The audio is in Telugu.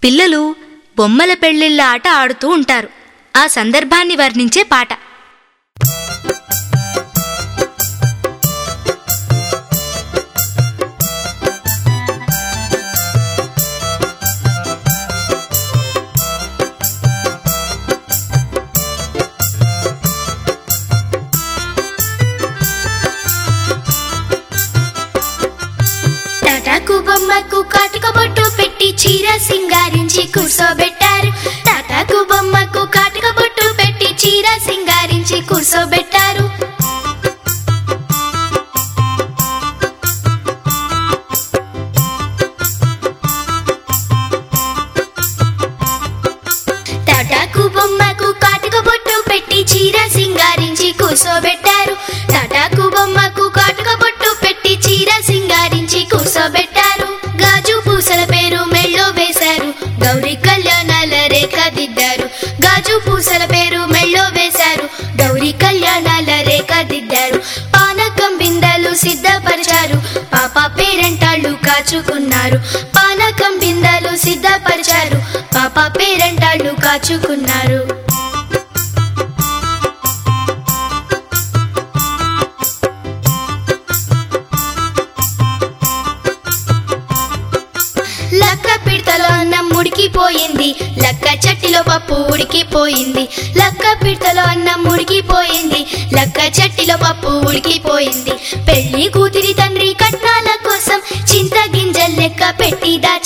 పిల్లలు బొమ్మల పెళ్లిళ్ళ ఆట ఆడుతూ ఉంటారు ఆ సందర్భాన్ని వర్ణించే పాట తాటాకు బొమ్మకు కాటుక బొట్టు పెట్టి చీర సింగారించి కూర్చోబెట్టారు తాటాకు బొమ్మకు కాటుక బొట్టు పెట్టి చీర సింగారించి కూర్చోబెట్టారు తాటాకు బొమ్మకు కాటుక బొట్టు పెట్టి చీర సింగారించి కూర్చోబెట్టారు తాటాకు బొమ్మకు కాటుక బొట్టు పెట్టి చీర సింగారించి కూర్చోబెట్టారు గాజు పూసల పేరు మెళ్ళో వేశారు గౌరీ కళ్యాణాల రేఖ దిద్దారు గాజు పూసల పేరు మెళ్ళో వేశారు గౌరీ కళ్యాణాల రేఖ దిద్దారు పానకం బిందెలు సిద్ధపరిచారు పాప పేరెంటాళ్ళు కాచుకున్నారు పానకం బిందెలు సిద్ధపరిచారు పాప పేరెంటాళ్ళు కాచుకున్నారు లక్క పిడతలో అన్నం ఉడికిపోయింది లక్క చట్టిలో పప్పు ఉడికిపోయింది లక్క పిడతలో అన్నం ఉడికిపోయింది లక్క చట్టిలో పప్పు ఉడికిపోయింది పెళ్లి కూతురి తండ్రి కట్నాల కోసం చింత గింజలు లెక్క పెట్టి దాచి